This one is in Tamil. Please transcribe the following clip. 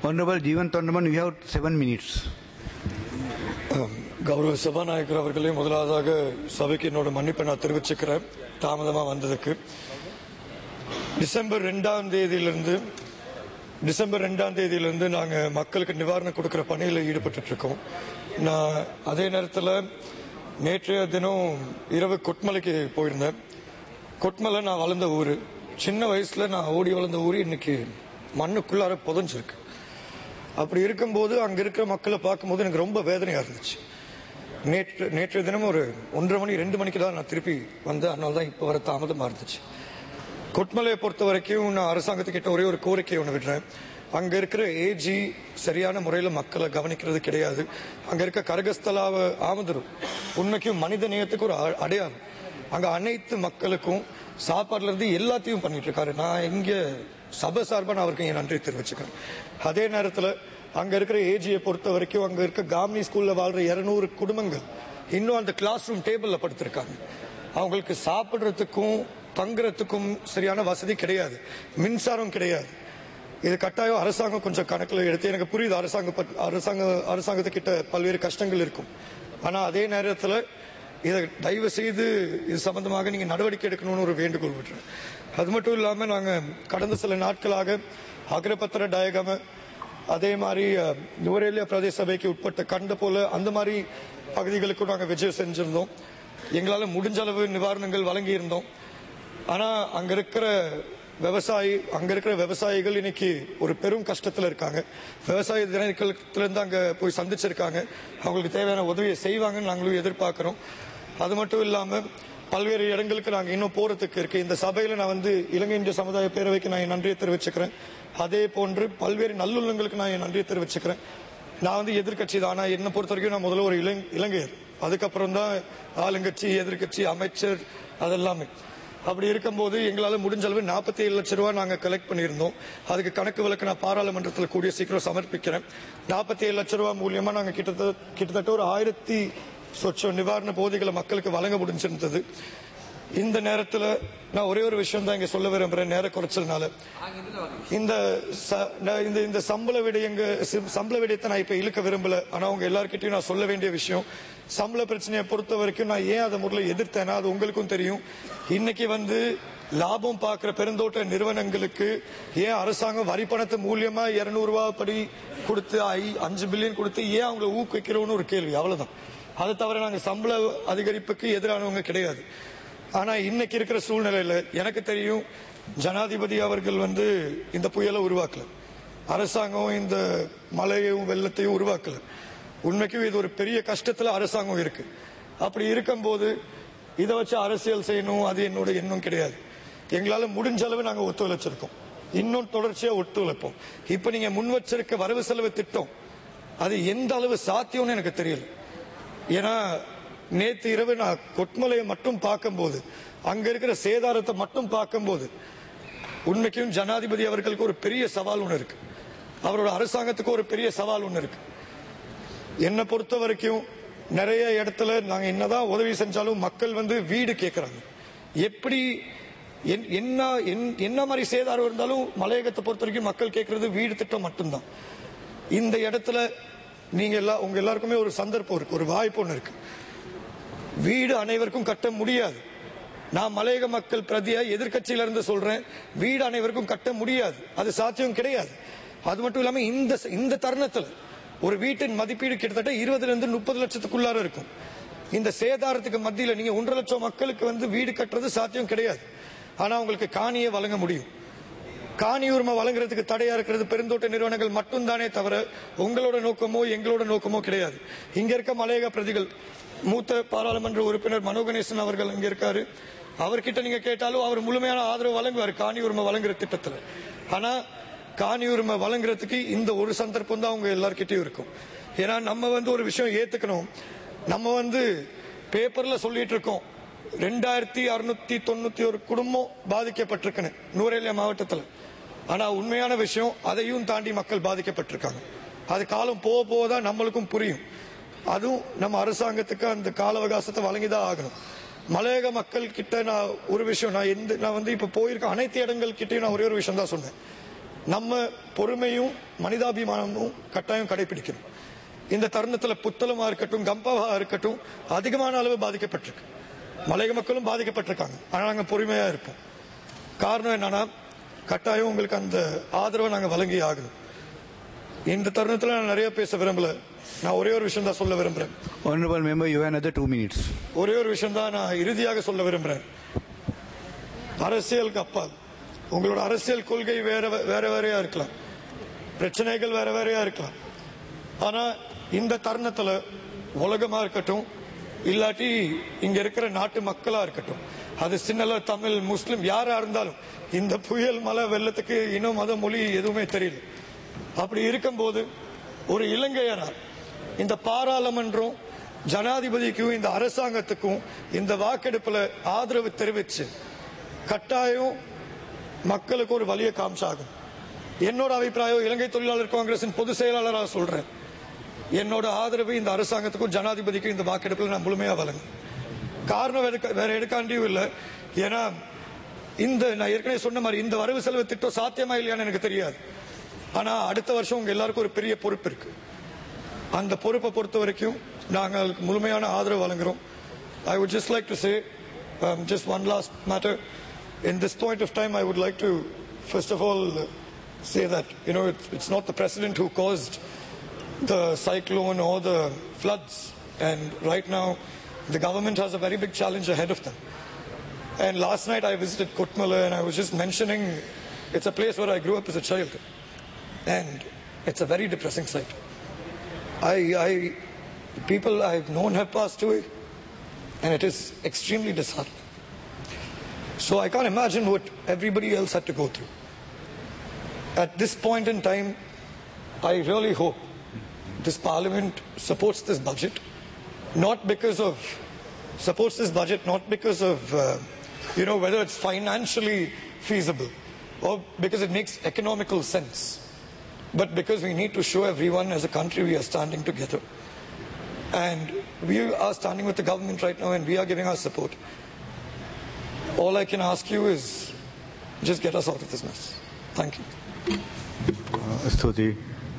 Honorable Jeevan Thondaman, you have seven minutes. கௌரவ சபாநாயகர் அவர்களே முதலாவதாக சபைக்கு என்னோட மன்னிப்பை நான் தெரிவிச்சுக்கிறேன் தாமதமாக வந்ததுக்கு டிசம்பர் ரெண்டாம் தேதியிலிருந்து டிசம்பர் ரெண்டாம் தேதியிலிருந்து நாங்கள் மக்களுக்கு நிவாரணம் கொடுக்குற பணியில் ஈடுபட்டு இருக்கோம் நான் அதே நேரத்தில் நேற்றைய தினம் இரவு கொட்மலைக்கு போயிருந்தேன் கொட்மலை நான் வளர்ந்த ஊர் சின்ன வயசுல நான் ஓடி வளர்ந்த ஊர் இன்னைக்கு மண்ணுக்குள்ளார புதஞ்சிருக்கு அப்படி இருக்கும்போது அங்க இருக்கிற மக்களை பார்க்கும்போது எனக்கு ரொம்ப வேதனையா இருந்துச்சு நேற்று நேற்றைய தினம் ஒரு ஒன்றரை மணி ரெண்டு மணிக்கு தான் நான் திருப்பி வந்தேன் அதனால தான் இப்போ வர தாமதமா இருந்துச்சு கொட்மலையை பொறுத்த வரைக்கும் நான் அரசாங்கத்துக்கிட்ட ஒரே ஒரு கோரிக்கை ஒன்று விடுறேன் அங்க இருக்கிற ஏஜி சரியான முறையில் மக்களை கவனிக்கிறது கிடையாது அங்க இருக்க கரகஸ்தலாவ ஆமதுரு உண்மைக்கும் மனித நேயத்துக்கு ஒரு அ- அடையாளம் அங்க அனைத்து மக்களுக்கும் சாப்பாடுல இருந்து எல்லாத்தையும் பண்ணிட்டு இருக்காரு நான் இங்க சபை சார்பா நான் அவருக்கு என் நன்றி தெரிவிச்சுக்கிறேன் அதே நேரத்துல அங்க இருக்கிற ஏஜியை பொறுத்த வரைக்கும் அங்க இருக்க காமினி ஸ்கூல்ல வாழ்ற இருநூறு குடும்பங்கள் இன்னும் அந்த கிளாஸ் ரூம் டேபிள்ல படுத்திருக்காங்க அவங்களுக்கு சாப்பிடுறதுக்கும் தங்குறதுக்கும் சரியான வசதி கிடையாது மின்சாரம் கிடையாது இது கட்டாயம் அரசாங்கம் கொஞ்சம் கணக்கில் எடுத்து எனக்கு புரியுது அரசாங்க பட்- அரசாங்க அரசாங்கத்துக்கிட்ட பல்வேறு கஷ்டங்கள் இருக்கும் ஆனா அதே நேரத்தில் இதை தயவு செய்து இது சம்பந்தமாக நீங்க நடவடிக்கை எடுக்கணும்னு ஒரு வேண்டுகோள் விடுறேன் அது மட்டும் இல்லாம நாங்க கடந்த சில நாட்களாக அக்ரபத்திர டயகம அதே மாதிரி அஹ், நுவரேலியா பிரதேச சபைக்கு உட்பட்ட கண்ட போல அந்த மாதிரி பகுதிகளுக்கும் நாங்க விஜயம் செஞ்சிருந்தோம் எங்களால முடிஞ்ச அளவு நிவாரணங்கள் வழங்கி இருந்தோம் ஆனா அங்க இருக்கிற விவசாயி அங்க இருக்கிற விவசாயிகள் இன்னைக்கு ஒரு பெரும் கஷ்டத்துல இருக்காங்க விவசாய தினத்துல இருந்து அங்க போய் சந்திச்சிருக்காங்க அவங்களுக்கு தேவையான உதவியை செய்வாங்கன்னு நாங்களும் எதிர்பார்க்கிறோம் அது மட்டும் இல்லாம பல்வேறு இடங்களுக்கு நாங்க இன்னும் போறதுக்கு இருக்கு இந்த சபையில நான் வந்து இலங்கை இந்திய சமுதாய பேரவைக்கு நான் என் நன்றியை தெரிவிச்சுக்கிறேன் அதே போன்று பல்வேறு நல்லுள்ளங்களுக்கு நான் என் நன்றியை தெரிவிச்சுக்கிறேன் நான் வந்து எதிர்க்கட்சி தான் ஆனா என்னை பொறுத்த வரைக்கும் நான் முதல்ல ஒரு இளங் இலங்கையர் அதுக்கப்புறம் தான் ஆளுங்கட்சி எதிர்க்கட்சி அமைச்சர் அதெல்லாமே அப்படி இருக்கும்போது எங்களால முடிஞ்ச அளவு நாற்பத்தி ஏழு லட்சம் ரூபாய் நாங்க கலெக்ட் பண்ணியிருந்தோம் அதுக்கு கணக்கு விளக்கு நான் பாராளுமன்றத்தில் கூடிய சீக்கிரம் சமர்ப்பிக்கிறேன் நாற்பத்தி ஏழு லட்சம் ரூபாய் மூலியமா நாங்க கிட்டத்தட்ட கிட்டத்தட்ட ஒரு ஆயிரத்தி சொச்சம் நிவாரண போதைகளை மக்களுக்கு வழங்க முடிஞ்சிருந்தது இந்த நேரத்துல நான் ஒரே ஒரு விஷயம் தான் இங்க சொல்ல விரும்புறேன் நேர குறைச்சல்னால இந்த ச- நான் இந்த இந்த சம்பள விடயங்க சி- சம்பள விடயத்தை நான் இப்ப இழுக்க விரும்பல ஆனா உங்க எல்லார்கிட்டயும் நான் சொல்ல வேண்டிய விஷயம் சம்பள பிரச்சனையை பொறுத்த வரைக்கும் நான் ஏன் அதை முதல்ல எதிர்த்தேன்னா அது உங்களுக்கும் தெரியும் இன்னைக்கு வந்து லாபம் பார்க்கிற பெருந்தோட்ட நிறுவனங்களுக்கு ஏன் அரசாங்கம் வரி பணத்தை மூலியமா இருநூறு ரூபாய் படி கொடுத்து ஐ- அஞ்சு பில்லியன் கொடுத்து ஏன் அவங்களை ஊக்குவிக்கிறோம்னு ஒரு கேள்வி அவ்வளவுதான் அதை தவிர நாங்க சம்பள அதிகரிப்புக்கு எதிரானவங்க கிடையாது ஆனா இன்னைக்கு இருக்கிற சூழ்நிலையில எனக்கு தெரியும் ஜனாதிபதி அவர்கள் வந்து இந்த புயலை உருவாக்கல அரசாங்கம் இந்த மழையும் வெள்ளத்தையும் உருவாக்கல உண்மைக்கும் இது ஒரு பெரிய கஷ்டத்துல அரசாங்கம் இருக்கு அப்படி இருக்கும்போது இதை வச்சு அரசியல் செய்யணும் அது என்னோட எண்ணம் கிடையாது எங்களால முடிஞ்ச அளவு நாங்க ஒத்துழைச்சிருக்கோம் இன்னும் தொடர்ச்சியா ஒத்துழைப்போம் இப்ப நீங்க முன் வச்சிருக்க வரவு செலவு திட்டம் அது எந்த அளவு சாத்தியம்னு எனக்கு தெரியல ஏன்னா நேத்து இரவு நான் கொட்மலையை மட்டும் பார்க்கும்போது அங்க இருக்கிற சேதாரத்தை மட்டும் பார்க்கும்போது உண்மைக்கும் ஜனாதிபதி அவர்களுக்கு ஒரு பெரிய சவால் ஒன்று இருக்கு அவரோட அரசாங்கத்துக்கு ஒரு பெரிய சவால் ஒன்று இருக்கு என்னை பொறுத்த வரைக்கும் நிறைய இடத்துல நாங்க என்னதான் உதவி செஞ்சாலும் மக்கள் வந்து வீடு கேட்கறாங்க எப்படி என்- என்ன என்- என்ன மாதிரி சேதாரம் இருந்தாலும் மலையகத்தை பொறுத்த வரைக்கும் மக்கள் கேட்கறது வீடு திட்டம் மட்டும்தான் இந்த இடத்துல நீங்க எல்லாம் உங்க எல்லாருக்குமே ஒரு சந்தர்ப்பம் இருக்கு ஒரு வாய்ப்பு ஒன்று இருக்கு வீடு அனைவருக்கும் கட்ட முடியாது நான் மலையக மக்கள் பிரதியா எதிர்க்கட்சியில இருந்து சொல்றேன் வீடு அனைவருக்கும் கட்ட முடியாது அது சாத்தியம் கிடையாது அது மட்டும் இல்லாம இந்த இந்த தருணத்துல ஒரு வீட்டின் மதிப்பீடு கிட்டத்தட்ட இருபதுல இருந்து முப்பது லட்சத்துக்குள்ளார இருக்கும் இந்த சேதாரத்துக்கு மத்தியில நீங்க ஒன்றரை லட்சம் மக்களுக்கு வந்து வீடு கட்டுறது சாத்தியம் கிடையாது ஆனா உங்களுக்கு காணியை வழங்க முடியும் காணி உரிமை வழங்குறதுக்கு தடையா இருக்கிறது பெருந்தோட்ட நிறுவனங்கள் மட்டும்தானே தவிர உங்களோட நோக்கமோ எங்களோட நோக்கமோ கிடையாது இங்க இருக்க மலையக பிரதிகள் மூத்த பாராளுமன்ற உறுப்பினர் மனோ கணேசன் அவர்கள் இங்க இருக்காரு அவர்கிட்ட நீங்க கேட்டாலும் அவர் முழுமையான ஆதரவு வழங்குவார் காணி உரிமை வழங்குற திட்டத்துல ஆனா காணி உரிமை வழங்குறதுக்கு இந்த ஒரு சந்தர்ப்பம் தான் அவங்க எல்லார்கிட்டயும் இருக்கும் ஏன்னா நம்ம வந்து ஒரு விஷயம் ஏத்துக்கணும் நம்ம வந்து பேப்பர்ல சொல்லிட்டு இருக்கோம் ரெண்டாயிரத்தி அறுநூத்தி தொண்ணூத்தி ஒரு குடும்பம் பாதிக்கப்பட்டிருக்குன்னு நூரேலியா மாவட்டத்துல ஆனா உண்மையான விஷயம் அதையும் தாண்டி மக்கள் பாதிக்கப்பட்டிருக்காங்க அது காலம் போக போக தான் நம்மளுக்கும் புரியும் அதுவும் நம்ம அரசாங்கத்துக்கு அந்த கால அவகாசத்தை வழங்கிதான் ஆகணும் மலையக மக்கள் கிட்ட நான் ஒரு விஷயம் நான் எந்த நான் வந்து இப்ப போயிருக்க அனைத்து இடங்கள் கிட்டயும் நான் ஒரே ஒரு விஷயம் தான் சொன்னேன் நம்ம பொறுமையும் மனிதாபிமானமும் கட்டாயம் கடைபிடிக்கணும் இந்த தருணத்துல புத்தளமா இருக்கட்டும் கம்பாவா இருக்கட்டும் அதிகமான அளவு பாதிக்கப்பட்டிருக்கு மலைய மக்களும் பாதிக்கப்பட்டிருக்காங்க ஆனா நாங்க பொறுமையா இருப்போம் காரணம் என்னன்னா கட்டாயம் உங்களுக்கு அந்த ஆதரவை நாங்க வழங்கி ஆகணும் இந்த தருணத்துல நான் நிறைய பேச விரும்பல நான் ஒரே ஒரு விஷயம் தான் சொல்ல விரும்புறேன் Honorable member, you have another two minutes. ஒரே ஒரு விஷயம் தான் நான் இறுதியாக சொல்ல விரும்புறேன் அரசியலுக்கு அப்பால் உங்களோட அரசியல் கொள்கை வேற வேற வேறையா இருக்கலாம் பிரச்சனைகள் வேற வேறையா இருக்கலாம் ஆனா இந்த தருணத்துல உலகமா இருக்கட்டும் இல்லாட்டி இங்க இருக்கிற நாட்டு மக்களா இருக்கட்டும் அது சின்னல தமிழ் முஸ்லிம் யாரா இருந்தாலும் இந்த புயல் மழை வெள்ளத்துக்கு இனம் மத மொழி எதுவுமே தெரியல அப்படி இருக்கும்போது ஒரு இலங்கையனா இந்த பாராளுமன்றம் ஜனாதிபதிக்கும் இந்த அரசாங்கத்துக்கும் இந்த வாக்கெடுப்புல ஆதரவு தெரிவிச்சு கட்டாயம் மக்களுக்கு ஒரு வழியை காமிச்சாகும் என்னோட அபிப்பிராயம் இலங்கை தொழிலாளர் காங்கிரசின் பொதுச் செயலாளராக சொல்றேன் என்னோட ஆதரவு இந்த அரசாங்கத்துக்கும் ஜனாதிபதிக்கும் இந்த வாக்கெடுப்பில் நான் முழுமையா வழங்கும் காரணம் வேற- வேற எடுக்காண்டியும் இல்லை ஏன்னா இந்த நான் ஏற்கனவே சொன்ன மாதிரி இந்த வரவு செலவு திட்டம் சாத்தியமா இல்லையான்னு எனக்கு தெரியாது ஆனா அடுத்த வருஷம் உங்க எல்லாருக்கும் ஒரு பெரிய பொறுப்பு இருக்கு அந்த பொறுப்பை பொறுத்த வரைக்கும் நாங்கள் முழுமையான ஆதரவு வழங்குறோம் ஐ would just like to say um, just one last matter in this point of time i would like to first of all uh, say that you know it's, it's not the president who caused the cyclone or the floods and right now the government has a very big challenge ahead of them and last night i visited kutmala and i was just mentioning it's a place where i grew up as a child and it's a very depressing sight I, I, the people I've known have passed away, and it is extremely disheartening. So I can't imagine what everybody else had to go through. At this point in time, I really hope this parliament supports this budget, not because of supports this budget not because of uh, you know whether it's financially feasible or because it makes economical sense but because we need to show everyone as a country we are standing together. And we are standing with the government right now and we are giving our support. All I can ask you is just get us out of this mess. Thank you. Uh, Stuti.